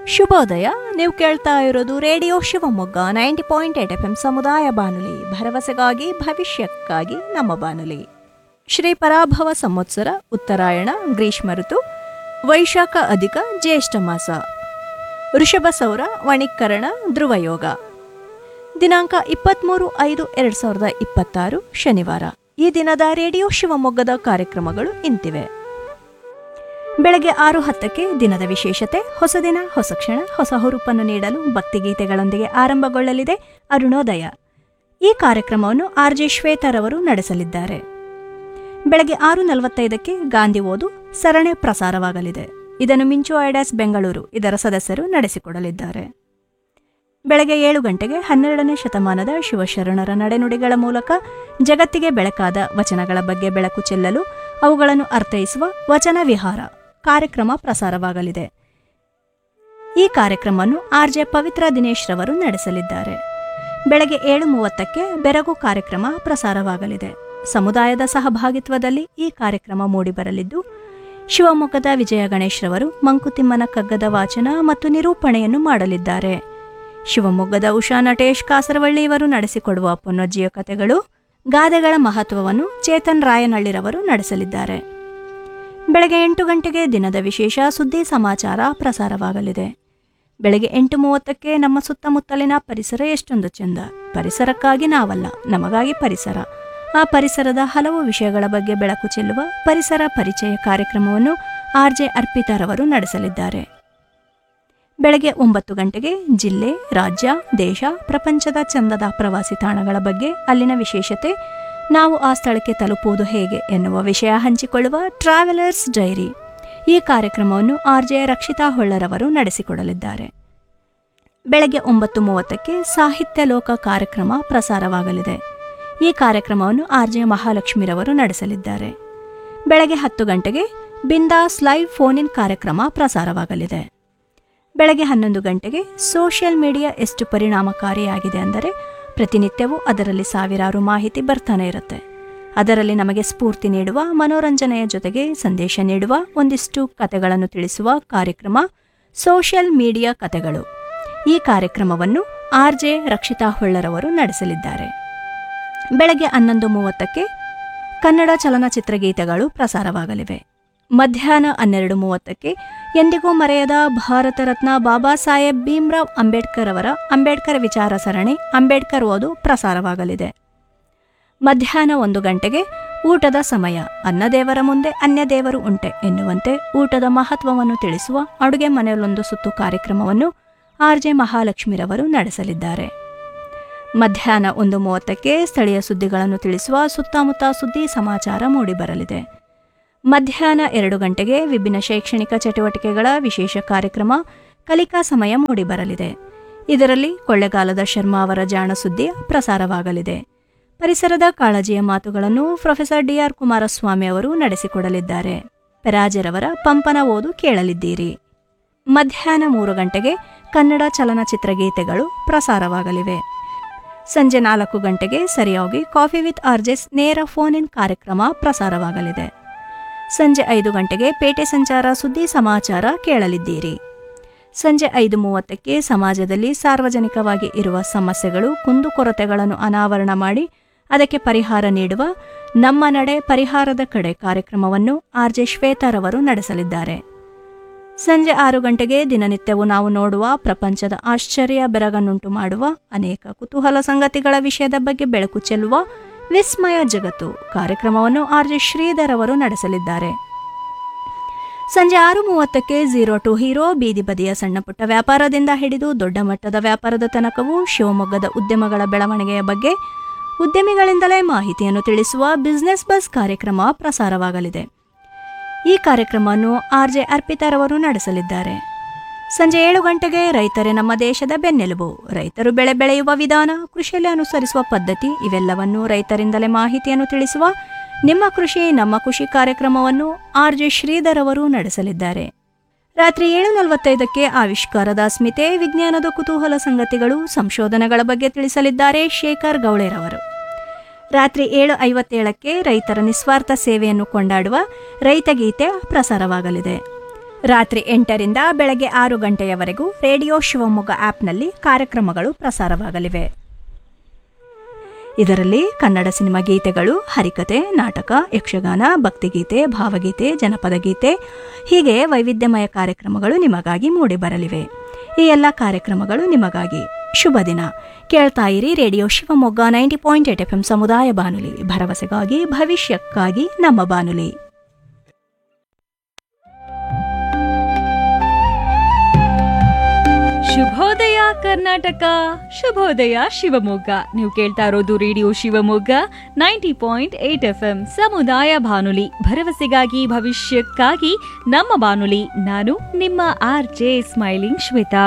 ಶುಭೋದಯ ನೀವು ಕೇಳ್ತಾ ಇರೋದು radio Shivamogga ninety point eight F M ಸಮುದಾಯ ಬಾನುಲಿ ಭರವಸೆಗಾಗಿ ಭವಿಷ್ಯಕ್ಕಾಗಿ ನಮ್ಮ ಬಾನುಲಿ ಶ್ರೀ ಪರಾಭವ ಸಂವತ್ಸರ ಉತ್ತರಾಯಣ ಗ್ರೀಷ್ಮ ಋತು ವೈಶಾಖ ಅಧಿಕ ಜ್ಯೇಷ್ಠ ಮಾಸ ವೃಷಭ ಸೌರ ವಣಿಕರಣ ಧ್ರುವಯೋಗ ದಿನಾಂಕ ಇಪ್ಪತ್ತ್ಮೂರು ಐದು ಎರಡು ಸಾವಿರದ ಇಪ್ಪತ್ತಾರು ಶನಿವಾರ ಈ ದಿನದ ರೇಡಿಯೋ ಶಿವಮೊಗ್ಗದ ಕಾರ್ಯಕ್ರಮಗಳು ಇಂತಿವೆ ಬೆಳಗ್ಗೆ ಆರು ಹತ್ತಕ್ಕೆ ದಿನದ ವಿಶೇಷತೆ ಹೊಸ ದಿನ ಹೊಸ ಕ್ಷಣ ಹೊಸ ಹುರುಪನ್ನು ನೀಡಲು ಭಕ್ತಿಗೀತೆಗಳೊಂದಿಗೆ ಆರಂಭಗೊಳ್ಳಲಿದೆ ಅರುಣೋದಯ ಈ ಕಾರ್ಯಕ್ರಮವನ್ನು ಆರ್ ಜೆ ಶ್ವೇತರವರು ನಡೆಸಲಿದ್ದಾರೆ ಬೆಳಗ್ಗೆ ಆರು ನಲವತ್ತೈದಕ್ಕೆ ಗಾಂಧಿ ಓದು ಸರಣಿ ಪ್ರಸಾರವಾಗಲಿದೆ ಇದನ್ನು ಮಿಂಚು ಐಡಾಸ್ ಬೆಂಗಳೂರು ಇದರ ಸದಸ್ಯರು ನಡೆಸಿಕೊಡಲಿದ್ದಾರೆ ಬೆಳಗ್ಗೆ ಏಳು ಗಂಟೆಗೆ ಹನ್ನೆರಡನೇ ಶತಮಾನದ ಶಿವಶರಣರ ನಡೆನುಡಿಗಳ ಮೂಲಕ ಜಗತ್ತಿಗೆ ಬೆಳಕಾದ ವಚನಗಳ ಬಗ್ಗೆ ಬೆಳಕು ಚೆಲ್ಲಲು ಅವುಗಳನ್ನು ಅರ್ಥೈಸುವ ವಚನ ವಿಹಾರ ಕಾರ್ಯಕ್ರಮ ಪ್ರಸಾರವಾಗಲಿದೆ ಈ ಕಾರ್ಯಕ್ರಮವನ್ನು ಆರ್ ಜೆ ಪವಿತ್ರ ದಿನೇಶ್ ರವರು ನಡೆಸಲಿದ್ದಾರೆ ಬೆಳಗ್ಗೆ ಏಳು ಮೂವತ್ತಕ್ಕೆ ಬೆರಗು ಕಾರ್ಯಕ್ರಮ ಪ್ರಸಾರವಾಗಲಿದೆ ಸಮುದಾಯದ ಸಹಭಾಗಿತ್ವದಲ್ಲಿ ಈ ಕಾರ್ಯಕ್ರಮ ಮೂಡಿಬರಲಿದ್ದು ಶಿವಮೊಗ್ಗದ ವಿಜಯ ಗಣೇಶ್ ರವರು ಮಂಕುತಿಮ್ಮನ ಕಗ್ಗದ ವಾಚನ ಮತ್ತು ನಿರೂಪಣೆಯನ್ನು ಮಾಡಲಿದ್ದಾರೆ ಶಿವಮೊಗ್ಗದ ಉಷಾ ನಟೇಶ್ ಕಾಸರವಳ್ಳಿ ಇವರು ನಡೆಸಿಕೊಡುವ ಪುನರ್ಜೀವ ಕಥೆಗಳು ಗಾದೆಗಳ ಮಹತ್ವವನ್ನು ಚೇತನ್ ರಾಯನಹಳ್ಳಿರವರು ನಡೆಸಲಿದ್ದಾರೆ ಬೆಳಗ್ಗೆ ಎಂಟು ಗಂಟೆಗೆ ದಿನದ ವಿಶೇಷ ಸುದ್ದಿ ಸಮಾಚಾರ ಪ್ರಸಾರವಾಗಲಿದೆ ಬೆಳಗ್ಗೆ ಎಂಟು ಮೂವತ್ತಕ್ಕೆ ನಮ್ಮ ಸುತ್ತಮುತ್ತಲಿನ ಪರಿಸರ ಎಷ್ಟೊಂದು ಚೆಂದ ಪರಿಸರಕ್ಕಾಗಿ ನಾವಲ್ಲ ನಮಗಾಗಿ ಪರಿಸರ ಆ ಪರಿಸರದ ಹಲವು ವಿಷಯಗಳ ಬಗ್ಗೆ ಬೆಳಕು ಚೆಲ್ಲುವ ಪರಿಸರ ಪರಿಚಯ ಕಾರ್ಯಕ್ರಮವನ್ನು ಆರ್ ಜೆ ಅರ್ಪಿತಾರವರು ನಡೆಸಲಿದ್ದಾರೆ ಬೆಳಗ್ಗೆ ಒಂಬತ್ತು ಗಂಟೆಗೆ ಜಿಲ್ಲೆ ರಾಜ್ಯ ದೇಶ ಪ್ರಪಂಚದ ಚಂದದ ಪ್ರವಾಸಿ ತಾಣಗಳ ಬಗ್ಗೆ ಅಲ್ಲಿನ ವಿಶೇಷತೆ ನಾವು ಆ ಸ್ಥಳಕ್ಕೆ ತಲುಪುವುದು ಹೇಗೆ ಎನ್ನುವ ವಿಷಯ ಹಂಚಿಕೊಳ್ಳುವ ಟ್ರಾವೆಲರ್ಸ್ ಡೈರಿ ಈ ಕಾರ್ಯಕ್ರಮವನ್ನು ಆರ್ ಜೆ ರಕ್ಷಿತಾ ಹೊಳ್ಳರವರು ನಡೆಸಿಕೊಡಲಿದ್ದಾರೆ ಬೆಳಗ್ಗೆ ಒಂಬತ್ತು ಮೂವತ್ತಕ್ಕೆ ಸಾಹಿತ್ಯ ಲೋಕ ಕಾರ್ಯಕ್ರಮ ಪ್ರಸಾರವಾಗಲಿದೆ ಈ ಕಾರ್ಯಕ್ರಮವನ್ನು ಆರ್ ಜೆ ಮಹಾಲಕ್ಷ್ಮಿರವರು ನಡೆಸಲಿದ್ದಾರೆ ಬೆಳಗ್ಗೆ ಹತ್ತು ಗಂಟೆಗೆ ಬಿಂದಾಸ್ ಲೈವ್ ಫೋನ್ ಇನ್ ಕಾರ್ಯಕ್ರಮ ಪ್ರಸಾರವಾಗಲಿದೆ ಬೆಳಗ್ಗೆ ಹನ್ನೊಂದು ಗಂಟೆಗೆ ಸೋಷಿಯಲ್ ಮೀಡಿಯಾ ಎಷ್ಟು ಪರಿಣಾಮಕಾರಿಯಾಗಿದೆ ಅಂದರೆ ಪ್ರತಿನಿತ್ಯವೂ ಅದರಲ್ಲಿ ಸಾವಿರಾರು ಮಾಹಿತಿ ಬರ್ತಾನೆ ಇರುತ್ತೆ ಅದರಲ್ಲಿ ನಮಗೆ ಸ್ಫೂರ್ತಿ ನೀಡುವ ಮನೋರಂಜನೆಯ ಜೊತೆಗೆ ಸಂದೇಶ ನೀಡುವ ಒಂದಿಷ್ಟು ಕತೆಗಳನ್ನು ತಿಳಿಸುವ ಕಾರ್ಯಕ್ರಮ ಸೋಷಿಯಲ್ ಮೀಡಿಯಾ ಕತೆಗಳು ಈ ಕಾರ್ಯಕ್ರಮವನ್ನು ಆರ್ ಜೆ ರಕ್ಷಿತಾ ಹೊಳ್ಳರವರು ನಡೆಸಲಿದ್ದಾರೆ ಬೆಳಗ್ಗೆ ಹನ್ನೊಂದು ಮೂವತ್ತಕ್ಕೆ ಕನ್ನಡ ಚಲನಚಿತ್ರ ಗೀತೆಗಳು ಪ್ರಸಾರವಾಗಲಿವೆ ಮಧ್ಯಾಹ್ನ ಹನ್ನೆರಡು ಮೂವತ್ತಕ್ಕೆ ಎಂದಿಗೂ ಮರೆಯದ ಭಾರತ ರತ್ನ ಬಾಬಾ ಸಾಹೇಬ್ ಭೀಮ್ರಾವ್ ಅಂಬೇಡ್ಕರ್ ಅವರ ಅಂಬೇಡ್ಕರ್ ವಿಚಾರ ಸರಣಿ ಅಂಬೇಡ್ಕರ್ ಓದು ಪ್ರಸಾರವಾಗಲಿದೆ ಮಧ್ಯಾಹ್ನ ಒಂದು ಗಂಟೆಗೆ ಊಟದ ಸಮಯ ಅನ್ನದೇವರ ಮುಂದೆ ಅನ್ಯದೇವರು ಉಂಟೆ ಎನ್ನುವಂತೆ ಊಟದ ಮಹತ್ವವನ್ನು ತಿಳಿಸುವ ಅಡುಗೆ ಮನೆಯಲ್ಲೊಂದು ಸುತ್ತು ಕಾರ್ಯಕ್ರಮವನ್ನು ಆರ್ ಜೆ ಮಹಾಲಕ್ಷ್ಮಿರವರು ನಡೆಸಲಿದ್ದಾರೆ ಮಧ್ಯಾಹ್ನ ಒಂದು ಮೂವತ್ತಕ್ಕೆ ಸ್ಥಳೀಯ ಸುದ್ದಿಗಳನ್ನು ತಿಳಿಸುವ ಸುತ್ತಮುತ್ತ ಸುದ್ದಿ ಸಮಾಚಾರ ಮೂಡಿಬರಲಿದೆ ಮಧ್ಯಾಹ್ನ ಎರಡು ಗಂಟೆಗೆ ವಿಭಿನ್ನ ಶೈಕ್ಷಣಿಕ ಚಟುವಟಿಕೆಗಳ ವಿಶೇಷ ಕಾರ್ಯಕ್ರಮ ಕಲಿಕಾ ಸಮಯ ಮೂಡಿಬರಲಿದೆ ಇದರಲ್ಲಿ ಕೊಳ್ಳೆಗಾಲದ ಶರ್ಮಾ ಅವರ ಜಾಣ ಸುದ್ದಿ ಪ್ರಸಾರವಾಗಲಿದೆ ಪರಿಸರದ ಕಾಳಜಿಯ ಮಾತುಗಳನ್ನು ಪ್ರೊಫೆಸರ್ ಡಿಆರ್ ಕುಮಾರಸ್ವಾಮಿ ಅವರು ನಡೆಸಿಕೊಡಲಿದ್ದಾರೆ ಪೆರಾಜರವರ ಪಂಪನ ಓದು ಕೇಳಲಿದ್ದೀರಿ ಮಧ್ಯಾಹ್ನ ಮೂರು ಗಂಟೆಗೆ ಕನ್ನಡ ಚಲನಚಿತ್ರ ಗೀತೆಗಳು ಪ್ರಸಾರವಾಗಲಿವೆ ಸಂಜೆ ನಾಲ್ಕು ಗಂಟೆಗೆ ಸರಿಯಾಗಿ ಕಾಫಿ ವಿತ್ ಆರ್ಜೆಸ್ ನೇರ ಫೋನ್ ಇನ್ ಕಾರ್ಯಕ್ರಮ ಪ್ರಸಾರವಾಗಲಿದೆ ಸಂಜೆ ಐದು ಗಂಟೆಗೆ ಪೇಟೆ ಸಂಚಾರ ಸುದ್ದಿ ಸಮಾಚಾರ ಕೇಳಲಿದ್ದೀರಿ ಸಂಜೆ ಐದು ಮೂವತ್ತಕ್ಕೆ ಸಮಾಜದಲ್ಲಿ ಸಾರ್ವಜನಿಕವಾಗಿ ಇರುವ ಸಮಸ್ಯೆಗಳು ಕುಂದುಕೊರತೆಗಳನ್ನು ಅನಾವರಣ ಮಾಡಿ ಅದಕ್ಕೆ ಪರಿಹಾರ ನೀಡುವ ನಮ್ಮ ನಡೆ ಪರಿಹಾರದ ಕಡೆ ಕಾರ್ಯಕ್ರಮವನ್ನು ಆರ್ ಜೆ ಶ್ವೇತಾರವರು ನಡೆಸಲಿದ್ದಾರೆ ಸಂಜೆ ಆರು ಗಂಟೆಗೆ ದಿನನಿತ್ಯವೂ ನಾವು ನೋಡುವ ಪ್ರಪಂಚದ ಆಶ್ಚರ್ಯ ಬೆರಗನ್ನುಂಟು ಮಾಡುವ ಅನೇಕ ಕುತೂಹಲ ಸಂಗತಿಗಳ ವಿಷಯದ ಬಗ್ಗೆ ಬೆಳಕು ಚೆಲ್ಲುವ ವಿಸ್ಮಯ ಜಗತ್ತು ಕಾರ್ಯಕ್ರಮವನ್ನು ಆರ್ ಜೆ ಶ್ರೀಧರ್ ಅವರು ನಡೆಸಲಿದ್ದಾರೆ ಸಂಜೆ ಆರು ಮೂವತ್ತಕ್ಕೆ ಝೀರೋ ಟು ಹೀರೋ ಬೀದಿ ಬದಿಯ ಸಣ್ಣ ಪುಟ್ಟ ವ್ಯಾಪಾರದಿಂದ ಹಿಡಿದು ದೊಡ್ಡ ಮಟ್ಟದ ವ್ಯಾಪಾರದ ತನಕವೂ ಶಿವಮೊಗ್ಗದ ಉದ್ಯಮಗಳ ಬೆಳವಣಿಗೆಯ ಬಗ್ಗೆ ಉದ್ಯಮಿಗಳಿಂದಲೇ ಮಾಹಿತಿಯನ್ನು ತಿಳಿಸುವ ಬಿಸ್ನೆಸ್ ಬಸ್ ಕಾರ್ಯಕ್ರಮ ಪ್ರಸಾರವಾಗಲಿದೆ ಈ ಕಾರ್ಯಕ್ರಮವನ್ನು ಆರ್ ಜೆ ಅರ್ಪಿತಾರವರು ನಡೆಸಲಿದ್ದಾರೆ ಸಂಜೆ ಏಳು ಗಂಟೆಗೆ ರೈತರೇ ನಮ್ಮ ದೇಶದ ಬೆನ್ನೆಲುಬು ರೈತರು ಬೆಳೆ ಬೆಳೆಯುವ ವಿಧಾನ ಕೃಷಿಯಲ್ಲಿ ಅನುಸರಿಸುವ ಪದ್ಧತಿ ಇವೆಲ್ಲವನ್ನು ರೈತರಿಂದಲೇ ಮಾಹಿತಿಯನ್ನು ತಿಳಿಸುವ ನಿಮ್ಮ ಕೃಷಿ ನಮ್ಮ ಖುಷಿ ಕಾರ್ಯಕ್ರಮವನ್ನು ಆರ್ ಜೆ ಶ್ರೀಧರ್ ಅವರು ನಡೆಸಲಿದ್ದಾರೆ ರಾತ್ರಿ ಏಳು ನಲವತ್ತೈದಕ್ಕೆ ಆವಿಷ್ಕಾರದ ಅಸ್ಮಿತೆ ವಿಜ್ಞಾನದ ಕುತೂಹಲ ಸಂಗತಿಗಳು ಸಂಶೋಧನೆಗಳ ಬಗ್ಗೆ ತಿಳಿಸಲಿದ್ದಾರೆ ಶೇಖರ್ ಗೌಳೆರವರು ರಾತ್ರಿ ಏಳು ಐವತ್ತೇಳಕ್ಕೆ ರೈತರ ನಿಸ್ವಾರ್ಥ ಸೇವೆಯನ್ನು ಕೊಂಡಾಡುವ ರೈತಗೀತೆ ಪ್ರಸಾರವಾಗಲಿದೆ ರಾತ್ರಿ ಎಂಟರಿಂದ ಬೆಳಗ್ಗೆ ಆರು ಗಂಟೆಯವರೆಗೂ ರೇಡಿಯೋ ಶಿವಮೊಗ್ಗ ಆಪ್ನಲ್ಲಿ ಕಾರ್ಯಕ್ರಮಗಳು ಪ್ರಸಾರವಾಗಲಿವೆ ಇದರಲ್ಲಿ ಕನ್ನಡ ಸಿನಿಮಾ ಗೀತೆಗಳು ಹರಿಕತೆ ನಾಟಕ ಯಕ್ಷಗಾನ ಭಕ್ತಿಗೀತೆ ಭಾವಗೀತೆ ಜನಪದ ಗೀತೆ ಹೀಗೆ ವೈವಿಧ್ಯಮಯ ಕಾರ್ಯಕ್ರಮಗಳು ನಿಮಗಾಗಿ ಮೂಡಿಬರಲಿವೆ ಈ ಎಲ್ಲ ಕಾರ್ಯಕ್ರಮಗಳು ನಿಮಗಾಗಿ ಶುಭ ದಿನ ಕೇಳ್ತಾ ಇರಿ radio Shivamogga ninety point eight F M ಸಮುದಾಯ ಬಾನುಲಿ ಭರವಸೆಗಾಗಿ ಭವಿಷ್ಯಕ್ಕಾಗಿ ನಮ್ಮ ಬಾನುಲಿ ಶುಭೋದಯ ಕರ್ನಾಟಕ ಶುಭೋದಯ ಶಿವಮೊಗ್ಗ ನೀವು ಕೇಳ್ತಾ ಇರೋದು radio Shivamogga ninety point eight F M ಸಮುದಾಯ ಬಾನುಲಿ ಭರವಸೆಗಾಗಿ ಭವಿಷ್ಯಕ್ಕಾಗಿ ನಮ್ಮ ಬಾನುಲಿ ನಾನು ನಿಮ್ಮ ಆರ್ ಜೆ ಸ್ಮೈಲಿಂಗ್ ಶ್ವೇತಾ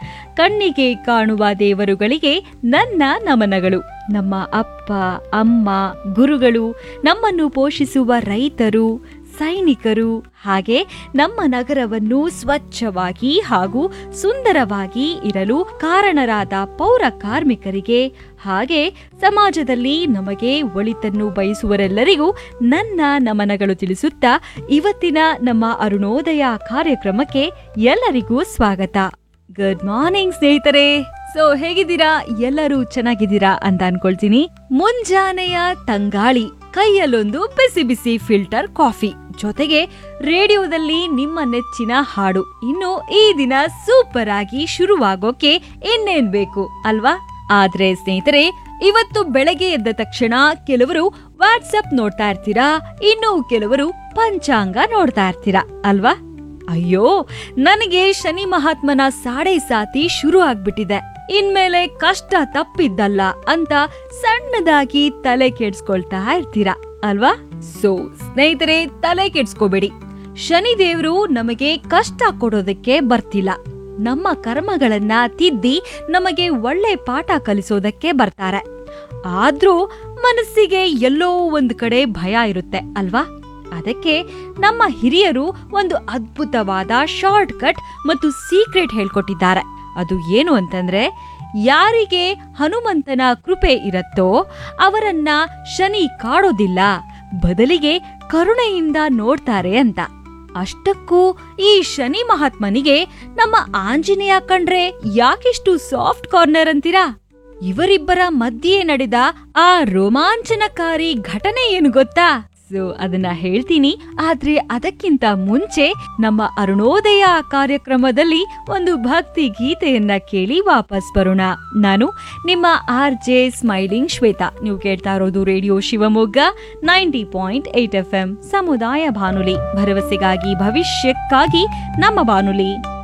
ಕಣ್ಣಿಗೆ ಕಾಣುವ ದೇವರುಗಳಿಗೆ ನನ್ನ ನಮನಗಳು ನಮ್ಮ ಅಪ್ಪ ಅಮ್ಮ ಗುರುಗಳು ನಮ್ಮನ್ನು ಪೋಷಿಸುವ ರೈತರು ಸೈನಿಕರು ಹಾಗೆ ನಮ್ಮ ನಗರವನ್ನು ಸ್ವಚ್ಛವಾಗಿ ಹಾಗೂ ಸುಂದರವಾಗಿ ಇರಲು ಕಾರಣರಾದ ಪೌರ ಕಾರ್ಮಿಕರಿಗೆ ಹಾಗೆ ಸಮಾಜದಲ್ಲಿ ನಮಗೆ ಒಳಿತನ್ನು ಬಯಸುವರೆಲ್ಲರಿಗೂ ನನ್ನ ನಮನಗಳು ತಿಳಿಸುತ್ತಾ ಇವತ್ತಿನ ನಮ್ಮ ಅರುಣೋದಯ ಕಾರ್ಯಕ್ರಮಕ್ಕೆ ಎಲ್ಲರಿಗೂ ಸ್ವಾಗತ ಗುಡ್ ಮಾರ್ನಿಂಗ್ ಸ್ನೇಹಿತರೆ ಸೊ ಹೇಗಿದ್ದೀರಾ ಎಲ್ಲರೂ ಚೆನ್ನಾಗಿದ್ದೀರಾ ಅಂತ ಅನ್ಕೊಳ್ತೀನಿ ಮುಂಜಾನೆಯ ತಂಗಾಳಿ ಕೈಯಲ್ಲೊಂದು ಬಿಸಿ ಬಿಸಿ ಫಿಲ್ಟರ್ ಕಾಫಿ ಜೊತೆಗೆ ರೇಡಿಯೋದಲ್ಲಿ ನಿಮ್ಮ ನೆಚ್ಚಿನ ಹಾಡು ಇನ್ನು ಈ ದಿನ ಸೂಪರ್ ಆಗಿ ಶುರುವಾಗೋಕೆ ಇನ್ನೇನ್ ಬೇಕು ಅಲ್ವಾ ಆದ್ರೆ ಸ್ನೇಹಿತರೆ ಇವತ್ತು ಬೆಳಗ್ಗೆ ಎದ್ದ ತಕ್ಷಣ ಕೆಲವರು ವಾಟ್ಸಪ್ ನೋಡ್ತಾ ಇರ್ತೀರಾ ಇನ್ನು ಕೆಲವರು ಪಂಚಾಂಗ ನೋಡ್ತಾ ಇರ್ತೀರಾ ಅಲ್ವಾ ಅಯ್ಯೋ ನನಗೆ ಶನಿ ಮಹಾತ್ಮನ ಸಾಡೆ ಸಾತಿ ಶುರು ಆಗ್ಬಿಟ್ಟಿದೆ ಇನ್ಮೇಲೆ ಕಷ್ಟ ತಪ್ಪಿದ್ದಲ್ಲ ಅಂತ ಸಣ್ಣದಾಗಿ ತಲೆ ಕೆಡ್ಸ್ಕೊಳ್ತಾ ಇರ್ತೀರಾ ಅಲ್ವಾ ಸೊ ಸ್ನೇಹಿತರೆ ತಲೆ ಕೆಡ್ಸ್ಕೋಬೇಡಿ ಶನಿ ದೇವ್ರು ನಮಗೆ ಕಷ್ಟ ಕೊಡೋದಕ್ಕೆ ಬರ್ತಿಲ್ಲ ನಮ್ಮ ಕರ್ಮಗಳನ್ನ ತಿದ್ದಿ ನಮಗೆ ಒಳ್ಳೆ ಪಾಠ ಕಲಿಸೋದಕ್ಕೆ ಬರ್ತಾರೆ ಆದ್ರೂ ಮನಸ್ಸಿಗೆ ಎಲ್ಲೋ ಒಂದ್ ಕಡೆ ಭಯ ಇರುತ್ತೆ ಅಲ್ವಾ ಅದಕ್ಕೆ ನಮ್ಮ ಹಿರಿಯರು ಒಂದು ಅದ್ಭುತವಾದ ಶಾರ್ಟ್ ಕಟ್ ಮತ್ತು ಸೀಕ್ರೆಟ್ ಹೇಳ್ಕೊಟ್ಟಿದ್ದಾರೆ ಅದು ಏನು ಅಂತಂದ್ರೆ ಯಾರಿಗೆ ಹನುಮಂತನ ಕೃಪೆ ಇರತ್ತೋ ಅವರನ್ನ ಶನಿ ಕಾಡೋದಿಲ್ಲ ಬದಲಿಗೆ ಕರುಣೆಯಿಂದ ನೋಡ್ತಾರೆ ಅಂತ ಅಷ್ಟಕ್ಕೂ ಈ ಶನಿ ಮಹಾತ್ಮನಿಗೆ ನಮ್ಮ ಆಂಜನೇಯ ಕಂಡ್ರೆ ಯಾಕಿಷ್ಟು ಸಾಫ್ಟ್ ಕಾರ್ನರ್ ಅಂತೀರಾ ಇವರಿಬ್ಬರ ಮಧ್ಯೆ ನಡೆದ ಆ ರೋಮಾಂಚನಕಾರಿ ಘಟನೆ ಏನು ಗೊತ್ತಾ ಸೊ ಅದನ್ನ ಹೇಳ್ತೀನಿ ಆದ್ರೆ ಅದಕ್ಕಿಂತ ಮುಂಚೆ ನಮ್ಮ ಅರುಣೋದಯ ಕಾರ್ಯಕ್ರಮದಲ್ಲಿ ಒಂದು ಭಕ್ತಿ ಗೀತೆಯನ್ನ ಕೇಳಿ ವಾಪಸ್ ಬರೋಣ ನಾನು ನಿಮ್ಮ ಆರ್ ಜೆ ಸ್ಮೈಲಿಂಗ್ ಶ್ವೇತಾ ನೀವು ಕೇಳ್ತಾ ಇರೋದು radio Shivamogga ninety point eight F M ಸಮುದಾಯ ಬಾನುಲಿ ಭರವಸೆಗಾಗಿ ಭವಿಷ್ಯಕ್ಕಾಗಿ ನಮ್ಮ ಬಾನುಲಿ